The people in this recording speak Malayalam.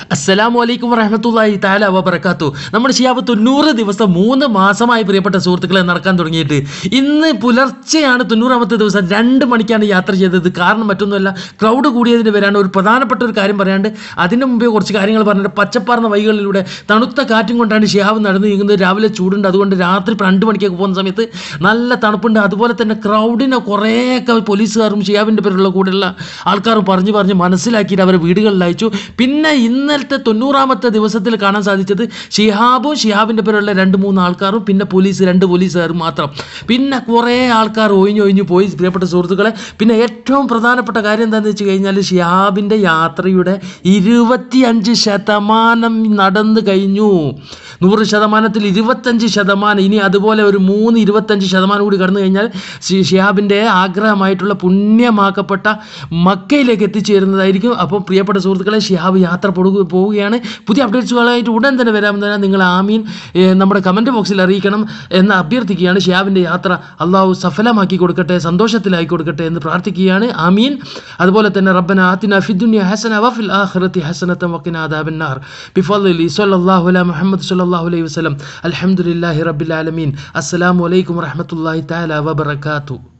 അസ്സലാമു അലൈക്കും വറഹമത്തല്ലാഹി താല വബർക്കാത്തു നമ്മുടെ ഷിയാബ് തൊണ്ണൂറ് ദിവസം മൂന്ന് മാസമായി പ്രിയപ്പെട്ട സുഹൃത്തുക്കളെ നടക്കാൻ തുടങ്ങിയിട്ട് ഇന്ന് പുലർച്ചെയാണ് തൊണ്ണൂറാമത്തെ ദിവസം രണ്ട് മണിക്കാണ് യാത്ര ചെയ്തത് കാരണം മറ്റൊന്നുമല്ല ക്രൗഡ് കൂടിയതിൻ്റെ പേരാണ് ഒരു പ്രധാനപ്പെട്ട ഒരു കാര്യം പറയാണ്ട് അതിന് മുമ്പേ കുറച്ച് കാര്യങ്ങൾ പറഞ്ഞിട്ട് പച്ചപ്പാർന്ന വഴികളിലൂടെ തണുത്ത കാറ്റും കൊണ്ടാണ് ഷിയാബ് നടന്നു നീങ്ങുന്നത് രാവിലെ ചൂടുണ്ട് അതുകൊണ്ട് രാത്രി ഇപ്പം രണ്ട് മണിക്കൊക്കെ പോകുന്ന സമയത്ത് നല്ല തണുപ്പുണ്ട് അതുപോലെ തന്നെ ക്രൗഡിനെ കുറേയൊക്കെ പോലീസുകാരും ഷിയാബിൻ്റെ പേരുള്ള കൂടെയുള്ള ആൾക്കാരും പറഞ്ഞു പറഞ്ഞ് മനസ്സിലാക്കിയിട്ട് അവരെ വീടുകളിൽ അയച്ചു പിന്നെ ഇന്നലത്തെ തൊണ്ണൂറാമത്തെ ദിവസത്തിൽ കാണാൻ സാധിച്ചത് ഷിഹാബും ഷിഹാബിൻ്റെ പേരുള്ള രണ്ട് മൂന്ന് ആൾക്കാരും പിന്നെ പോലീസ് രണ്ട് പോലീസുകാരും മാത്രം പിന്നെ കുറേ ആൾക്കാർ ഒഴിഞ്ഞു ഒഴിഞ്ഞു പോയി പ്രിയപ്പെട്ട സുഹൃത്തുക്കളെ പിന്നെ ഏറ്റവും പ്രധാനപ്പെട്ട കാര്യം എന്താണെന്ന് വെച്ച് കഴിഞ്ഞാൽ ഷിഹാബിൻ്റെ യാത്രയുടെ ഇരുപത്തിയഞ്ച് ശതമാനം നടന്നു കഴിഞ്ഞു നൂറ് ശതമാനത്തിൽ ഇരുപത്തഞ്ച് ശതമാനം ഇനി അതുപോലെ ഒരു മൂന്ന് ഇരുപത്തഞ്ച് ശതമാനം കൂടി കടന്നു കഴിഞ്ഞാൽ ഷി- ഷിഹാബിൻ്റെ ആഗ്രഹമായിട്ടുള്ള പുണ്യമാക്കപ്പെട്ട മക്കയിലേക്ക് എത്തിച്ചേരുന്നതായിരിക്കും അപ്പോൾ പ്രിയപ്പെട്ട സുഹൃത്തുക്കളെ ഷിഹാബ് യാത്ര പൊടുക- പോവുകയാണ് പുതിയ അപ്ഡേറ്റ്സുകളായിട്ട് ഉടൻ തന്നെ വരാമെന്ന് നിങ്ങൾ ആമീൻ ഏ, നമ്മുടെ കമൻറ്റ് ബോക്സിൽ അറിയിക്കണം എന്ന് അഭ്യർത്ഥിക്കുകയാണ് ഷിഹാബിൻ്റെ യാത്ര അള്ളാഹു സഫലമാക്കി കൊടുക്കട്ടെ സന്തോഷത്തിലാക്കി കൊടുക്കട്ടെ എന്ന് പ്രാർത്ഥിക്കുകയാണ് ആമീൻ അതുപോലെ തന്നെ റബ്ബന ആത്തിന ഫിദ്ദുനിയ ഹസന വഫിൽ ആഖിറതി ഹസനത വഖിന അദാബന്നാർ ബിഫദ്ലി സ്വല്ലല്ലാഹു അലാ മുഹമ്മദ് സ്വല്ലല്ലാഹു അലൈഹി വസല്ലം അൽഹംദുലില്ലാഹി റബ്ബിൽ ആലമീൻ അസ്സലാമു അലൈക്കും വറഹ്മത്തുള്ളാഹി തആല വബറകാതുഹു